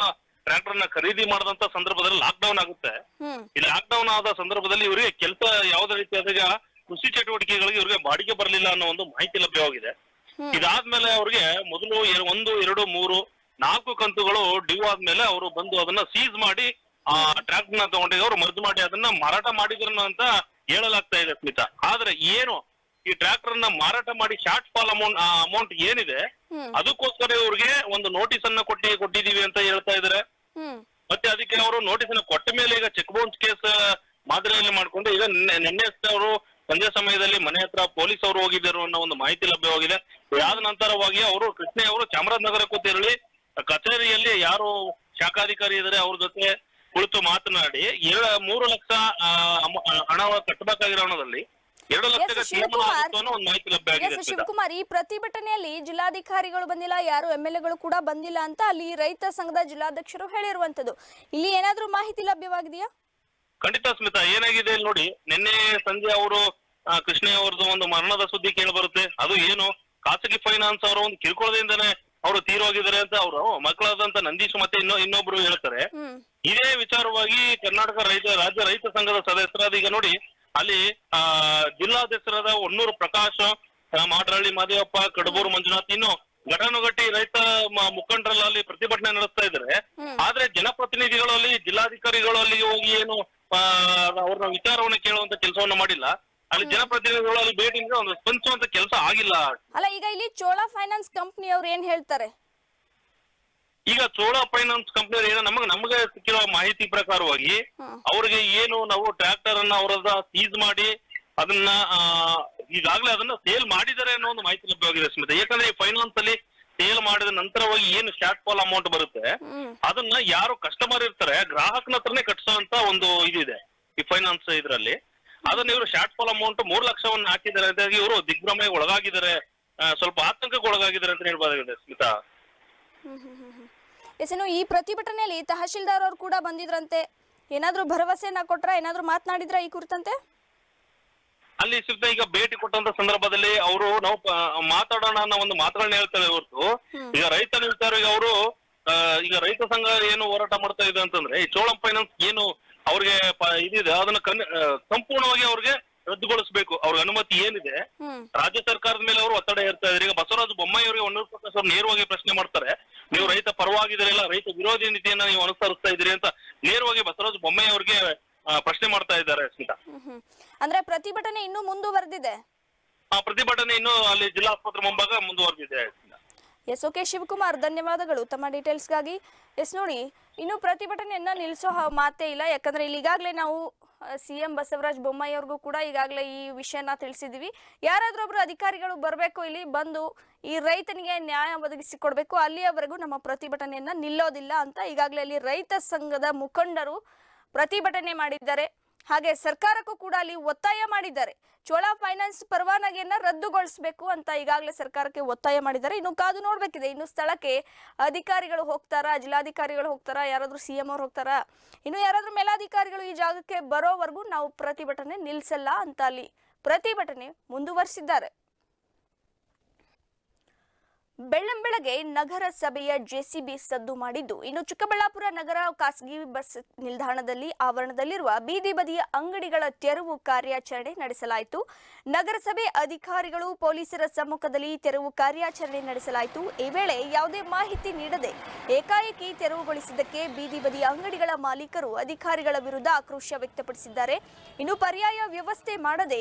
ಟ್ರ್ಯಾಕ್ಟರ್ ನ ಖರೀದಿ ಮಾಡಿದಂತ ಸಂದರ್ಭದಲ್ಲಿ ಲಾಕ್ ಡೌನ್ ಆಗುತ್ತೆ ಹ್ಮ್ ಈ ಲಾಕ್ ಡೌನ್ ಆದ ಸಂದರ್ಭದಲ್ಲಿ ಇವರಿಗೆ ಕೆಲಸ ಯಾವುದೇ ರೀತಿಯಾದ ಕೃಷಿ ಚಟುವಟಿಕೆಗಳಿಗೆ ಇವರಿಗೆ ಬಾಡಿಗೆ ಬರಲಿಲ್ಲ ಅನ್ನೋ ಒಂದು ಮಾಹಿತಿ ಲಭ್ಯವಾಗಿದೆ ಹ್ಮ್. ಇದಾದ್ಮೇಲೆ ಅವ್ರಿಗೆ ಮೊದಲು ಎರ- ಒಂದು ಎರಡು ಮೂರು ನಾಲ್ಕು ಕಂತುಗಳು ಡ್ಯೂ ಆದ್ಮೇಲೆ ಅವರು ಬಂದು ಅದನ್ನ ಸೀಸ್ ಮಾಡಿ ಆ ಟ್ರ್ಯಾಕ್ಟರ್ ನ ತಗೊಂಡಿದ್ದು ಅವರು ಮರ್ಜು ಮಾಡಿ ಅದನ್ನ ಮಾರಾಟ ಮಾಡಿದ್ರು ಅಂತ ಹೇಳಲಾಗ್ತಾ ಇದೆ ಸ್ಮಿತಾ ಆದ್ರೆ ಏನು ಈ ಟ್ರ್ಯಾಕ್ಟರ್ ನ ಮಾರಾಟ ಮಾಡಿ ಶಾರ್ಟ್ ಫಾಲ್ ಅಮೌಂಟ್ ಅಮೌಂಟ್ ಏನಿದೆ ಹ್ಮ್. ಅದಕ್ಕೋಸ್ಕರ ಇವ್ರಿಗೆ ಒಂದು ನೋಟಿಸ್ ಅನ್ನ ಕೊಟ್ಟಿ ಕೊಟ್ಟಿದೀವಿ ಅಂತ ಹೇಳ್ತಾ ಇದಾರೆ ಹ್ಮ್ ಮತ್ತೆ ಅದಕ್ಕೆ ಅವರು ನೋಟಿಸ್ ಅನ್ನು ಕೊಟ್ಟ ಮೇಲೆ ಈಗ ಚೆಕ್ ಬೌನ್ಸ್ ಕೇಸ್ ಮಾದರಿಯಲ್ಲಿ ಮಾಡ್ಕೊಂಡು ಈಗ ನಿನ್ನೆ ನಿನ್ನೆ ಅಷ್ಟೇ ಅವರು ಸಂಜೆ ಸಮಯದಲ್ಲಿ ಮನೆ ಹತ್ರ ಪೊಲೀಸ್ ಅವರು ಹೋಗಿದ್ದರು ಅನ್ನೋ ಒಂದು ಮಾಹಿತಿ ಲಭ್ಯವಾಗಿದೆ ಇದಾದ ನಂತರವಾಗಿ ಅವರು ಕೃಷ್ಣ ಅವರು ಚಾಮರಾಜನಗರಕ್ಕೂ ತೆರಳಿ ಕಚೇರಿಯಲ್ಲಿ ಯಾರು ಶಾಖಾಧಿಕಾರಿ ಇದ್ದಾರೆ ಅವ್ರ ಜೊತೆ ಕುಳಿತು ಮಾತನಾಡಿ ಏಳ ಮೂರು ಲಕ್ಷ ಆ, ಅಮ- ಆ, ಹಣ ಕಟ್ಟಬೇಕಾಗಿರೋ ಹಣದಲ್ಲಿ ಎರಡು ಲಕ್ಷಕ್ಕೆ ಎಸ್, ತೀರ್ಮಾನ ಶಿವಕುಮಾರ್. ಆಗಿತ್ತು ಅನ್ನೋ ಒಂದು ಮಾಹಿತಿ ಲಭ್ಯ ಆಗಿದೆ ಎಸ್ ಸ್ಮಿತಾ. ಶಿವಕುಮಾರ್ ಈ ಪ್ರತಿಭಟನೆಯಲ್ಲಿ ಜಿಲ್ಲಾಧಿಕಾರಿಗಳು ಬಂದಿಲ್ಲ ಯಾರು ಎಂ ಎಲ್ ಎಗಳು ಕೂಡ ಬಂದಿಲ್ಲ ಅಂತ ಅಲ್ಲಿ ರೈತ ಸಂಘದ ಜಿಲ್ಲಾಧ್ಯಕ್ಷರು ಹೇಳಿರುವಂತದ್ದು ಇಲ್ಲಿ ಏನಾದ್ರೂ ಮಾಹಿತಿ ಲಭ್ಯವಾಗಿದೆಯಾ ಖಂಡಿತ ಸ್ಮಿತಾ ಏನಾಗಿದೆ ಇಲ್ಲಿ ನೋಡಿ ನಿನ್ನೆ ಸಂಜೆ ಅವರು ಕೃಷ್ಣ ಅವರದ್ದು ಒಂದು ಮರಣದ ಸುದ್ದಿ ಕೇಳಿ ಬರುತ್ತೆ ಅದು ಏನು ಖಾಸಗಿ ಫೈನಾನ್ಸ್ ಅವರ ಒಂದು ಕಿರುಕುಳದಿಂದನೇ ಅವರು ತೀರೋಗಿದ್ದಾರೆ ಅಂತ ಅವರು ಮಕ್ಕಳಾದಂತ ನಂದೀಶ್ ಮತ್ತೆ ಇನ್ನೊ ಇನ್ನೊಬ್ರು ಹೇಳ್ತಾರೆ ಹ್ಮ್ ಇದೇ ವಿಚಾರವಾಗಿ ಕರ್ನಾಟಕ ರೈತ ರಾಜ್ಯ ರೈತ ಸಂಘದ ಸದಸ್ಯರಾದ ಈಗ ನೋಡಿ ಅಲ್ಲಿ ಆ ಜಿಲ್ಲಾಧ್ಯಕ್ಷರಾದ ಹೊನ್ನೂರು ಪ್ರಕಾಶ್ ಆ, ಮಾಡರಳ್ಳಿ ಮಾದೇವಪ್ಪ ಕಡಬೂರು ಮಂಜುನಾಥ್ ಇನ್ನು ಘಟಾನುಘಟಿ ರೈತ ಮ- ಮುಖಂಡರೆಲ್ಲ ಅಲ್ಲಿ ಪ್ರತಿಭಟನೆ ನಡೆಸ್ತಾ ಇದ್ದಾರೆ ಹ್ಮ್. ಆದ್ರೆ ಜನಪ್ರತಿನಿಧಿಗಳಲ್ಲಿ ಜಿಲ್ಲಾಧಿಕಾರಿಗಳು ಅಲ್ಲಿಗೆ ಹೋಗಿ ಏನು ಆ, ಅವ್ರನ್ನ ವಿಚಾರವನ್ನ ಕೇಳುವಂತ ಕೆಲಸವನ್ನ ಮಾಡಿಲ್ಲ ಅಲ್ಲಿ ಜನಪ್ರತಿನಿಧಿಗಳು ಅಲ್ಲಿ ಭೇಟಿ ನೀಡಿ ಒಂದು ಸ್ಪಂದಿಸುವಂತ ಕೆಲಸ ಆಗಿಲ್ಲ ಅಲ್ಲ ಈಗ ಇಲ್ಲಿ ಚೋಳಾ ಫೈನಾನ್ಸ್ ಕಂಪ್ನಿ ಅವ್ರು ಏನ್ ಹೇಳ್ತಾರೆ ಈಗ ಚೋಳಾ ಫೈನಾನ್ಸ್ ಕಂಪನಿ ಏನೋ ನಮಗೆ ನಮಗೆ ಸಿಕ್ಕಿರೋ ಮಾಹಿತಿ ಪ್ರಕಾರವಾಗಿ ಹ್ಮ್. ಅವ್ರಿಗೆ ಏನು ನಾವು ಟ್ರ್ಯಾಕ್ಟರ್ ಅನ್ನ ಅವರದ ಸೀಸ್ ಮಾಡಿ ಅದನ್ನ ಆ, ಈಗಾಗ್ಲೇ ಅದನ್ನ ಸೇಲ್ ಮಾಡಿದ್ದಾರೆ ಅನ್ನೋ ಒಂದು ಮಾಹಿತಿ ಲಭ್ಯವಾಗಿದೆ ಸ್ಮಿತಾ ಯಾಕಂದ್ರೆ ಈ ಫೈನಾನ್ಸ್ ಅಲ್ಲಿ ಸೇಲ್ ಮಾಡಿದ ನಂತರವಾಗಿ ಏನು ಶಾರ್ಟ್ ಫಾಲ್ ಅಮೌಂಟ್ ಬರುತ್ತೆ ಹ್ಮ್ ಅದನ್ನ ಯಾರು ಕಸ್ಟಮರ್ ಇರ್ತಾರೆ ಗ್ರಾಹಕನ ಹತ್ರನೇ ಕಟ್ಸೋಂತ ಒಂದು ಇದಿದೆ ಈ ಫೈನಾನ್ಸ್ ಇದರಲ್ಲಿ ಅದನ್ನ ಇವರು ಶಾರ್ಟ್ ಫಾಲ್ ಅಮೌಂಟ್ ಮೂರು ಲಕ್ಷವನ್ನ ಹಾಕಿದ್ದಾರೆ ಅಂತ ಇವರು ದಿಗ್ಭ್ರಮೆಗೆ ಒಳಗಾಗಿದ್ದಾರೆ ಆ, ಸ್ವಲ್ಪ ಆತಂಕಕ್ಕೆ ಒಳಗಾಗಿದ್ದಾರೆ ಅಂತ ಹೇಳ್ಬೋದಾಗಿದೆ ಸ್ಮಿತಾ ಎಸ್ ಇನ್ನು ಈ ಪ್ರತಿಭಟನೆಯಲ್ಲಿ ತಹಶೀಲ್ದಾರ್ ಅವರು ಕೂಡ ಬಂದಿದ್ರಂತೆ ಏನಾದ್ರೂ ಭರವಸೆನ ಕೊಟ್ರ ಏನಾದ್ರೂ ಮಾತನಾಡಿದ್ರ ಈ ಕುರಿತಂತೆ ಅಲ್ಲಿ ಸಿಗ್ತಾ ಈಗ ಭೇಟಿ ಕೊಟ್ಟಂತ ಸಂದರ್ಭದಲ್ಲಿ ಅವರು ನಾವು ಪ- ಮಾತಾಡೋಣ ಅನ್ನೋ ಒಂದು ಮಾತುಗಳನ್ನ ಹೇಳ್ತಾರೆ ಹೊರತು ಈಗ ರೈತನ ವಿಚಾರ ಈಗ ಅವರು ಈಗ ರೈತ ಸಂಘ ಏನು ಹೋರಾಟ ಮಾಡ್ತಾ ಇದೆ ಅಂತಂದ್ರೆ ಈ ಚೋಳಂ ಫೈನಾನ್ಸ್ ಏನು ಅವ್ರಿಗೆ ಪ- ಇದಿದೆ ಅದನ್ನ ಕನ್- ಆ, ಸಂಪೂರ್ಣವಾಗಿ ಅವ್ರಿಗೆ ರದ್ದುಗೊಳಿಸಬೇಕು ಅವ್ರ ಅನುಮತಿ ಏನಿದೆ ಹ್ಮ್ ರಾಜ್ಯ ಸರ್ಕಾರದ ಮೇಲೆ ಅವರು ಒತ್ತಡ ಹೇರ್ತಾ ಇದ್ದಾರೆ ಈಗ ಬಸವರಾಜ ಬೊಮ್ಮಾಯಿ ಅವರಿಗೆ ಹೊನ್ನೂರು ಪ್ರಕಾಶ್ ಅವರು ನೇರವಾಗಿ ಪ್ರಶ್ನೆ ಮಾಡ್ತಾರೆ ನೀವು ರೈತ ಪರವಾಗಿದ್ದೀರಲ್ಲ ರೈತ ವಿರೋಧಿ ನೀತಿಯನ್ನ ನೀವು ಅನುಸರಿಸ್ತಾ ಇದ್ದೀರಿ ಅಂತ ನೇರವಾಗಿ ಬಸವರಾಜ ಬೊಮ್ಮಾಯಿ ಅವರಿಗೆ ಆ, ಪ್ರಶ್ನೆ ಮಾಡ್ತಾ ಇದ್ದಾರೆ ಸ್ಮಿತಾ ಹ್ಮ್ ಹ್ಮ್ ಅಂದ್ರೆ ಪ್ರತಿಭಟನೆ ಇನ್ನೂ ಮುಂದುವರೆದಿದೆ ಆ ಪ್ರತಿಭಟನೆ ಇನ್ನು ಅಲ್ಲಿ ಜಿಲ್ಲಾ ಆಸ್ಪತ್ರೆ ಮುಂಭಾಗ ಮುಂದುವರೆದಿದೆ ಎಸ್ ಓಕೆ ಶಿವಕುಮಾರ್ ಧನ್ಯವಾದಗಳು ತಮ್ಮ ಡೀಟೇಲ್ಸ್ಗಾಗಿ ಎಸ್ ನೋಡಿ ಇನ್ನು ಪ್ರತಿಭಟನೆಯನ್ನ ನಿಲ್ಲಿಸೋ ಹ- ಮಾತೇ ಇಲ್ಲ ಯಾಕಂದ್ರೆ ಇಲ್ಲಿ ಈಗಾಗಲೇ ನಾವು ಸಿ ಎಂ ಬಸವರಾಜ ಬೊಮ್ಮಾಯಿ ಅವ್ರಿಗೂ ಕೂಡ ಈಗಾಗಲೇ ಈ ವಿಷಯನ ತಿಳಿಸಿದ್ದೀವಿ ಯಾರಾದ್ರೂ ಒಬ್ರು ಅಧಿಕಾರಿಗಳು ಬರಬೇಕು ಇಲ್ಲಿ ಬಂದು ಈ ರೈತನಿಗೆ ನ್ಯಾಯ ಒದಗಿಸಿಕೊಡ್ಬೇಕು ಅಲ್ಲಿಯವರೆಗೂ ನಮ್ಮ ಪ್ರತಿಭಟನೆಯನ್ನ ನಿಲ್ಲೋದಿಲ್ಲ ಅಂತ ಈಗಾಗಲೇ ಅಲ್ಲಿ ರೈತ ಸಂಘದ ಮುಖಂಡರು ಪ್ರತಿಭಟನೆ ಮಾಡಿದ್ದಾರೆ ಹಾಗೆ ಸರ್ಕಾರಕ್ಕೂ ಕೂಡ ಅಲ್ಲಿ ಒತ್ತಾಯ ಮಾಡಿದ್ದಾರೆ ಚೋಳಾ ಫೈನಾನ್ಸ್ ಪರವಾನಗಿಯನ್ನ ರದ್ದುಗೊಳಿಸಬೇಕು ಅಂತ ಈಗಾಗಲೇ ಸರ್ಕಾರಕ್ಕೆ ಒತ್ತಾಯ ಮಾಡಿದ್ದಾರೆ ಇನ್ನು ಕಾದು ನೋಡ್ಬೇಕಿದೆ ಇನ್ನು ಸ್ಥಳಕ್ಕೆ ಅಧಿಕಾರಿಗಳು ಹೋಗ್ತಾರಾ ಜಿಲ್ಲಾಧಿಕಾರಿಗಳು ಹೋಗ್ತಾರಾ ಯಾರಾದ್ರೂ ಸಿ ಎಂ ಅವ್ರು ಹೋಗ್ತಾರಾ ಇನ್ನು ಯಾರಾದ್ರೂ ಮೇಲಾಧಿಕಾರಿಗಳು ಈ ಜಾಗಕ್ಕೆ ಬರೋವರೆಗೂ ನಾವು ಪ್ರತಿಭಟನೆ ನಿಲ್ಸಲ್ಲ ಅಂತ ಅಲ್ಲಿ ಪ್ರತಿಭಟನೆ ಮುಂದುವರಿಸಿದ್ದಾರೆ ಬೆಳ್ಳಂಬೆಳಗ್ಗೆ ನಗರ ಸಭೆಯ ಜೆಸಿಬಿ ಸದ್ದು ಮಾಡಿದ್ದು ಇನ್ನು ಚಿಕ್ಕಬಳ್ಳಾಪುರ ನಗರ ಖಾಸಗಿ ಬಸ್ ನಿಲ್ದಾಣದಲ್ಲಿ ಆವರಣದಲ್ಲಿರುವ ಬೀದಿ ಬದಿಯ ಅಂಗಡಿಗಳ ತೆರವು ಕಾರ್ಯಾಚರಣೆ ನಡೆಸಲಾಯಿತು ನಗರಸಭೆ ಅಧಿಕಾರಿಗಳು ಪೊಲೀಸರ ಸಮ್ಮುಖದಲ್ಲಿ ತೆರವು ಕಾರ್ಯಾಚರಣೆ ನಡೆಸಲಾಯಿತು ಈ ವೇಳೆ ಯಾವುದೇ ಮಾಹಿತಿ ನೀಡದೆ ಏಕಾಏಕಿ ತೆರವುಗೊಳಿಸಿದ್ದಕ್ಕೆ ಬೀದಿ ಬದಿಯ ಅಂಗಡಿಗಳ ಮಾಲೀಕರು ಅಧಿಕಾರಿಗಳ ವಿರುದ್ಧ ಆಕ್ರೋಶ ವ್ಯಕ್ತಪಡಿಸಿದ್ದಾರೆ ಇನ್ನು ಪರ್ಯಾಯ ವ್ಯವಸ್ಥೆ ಮಾಡದೆ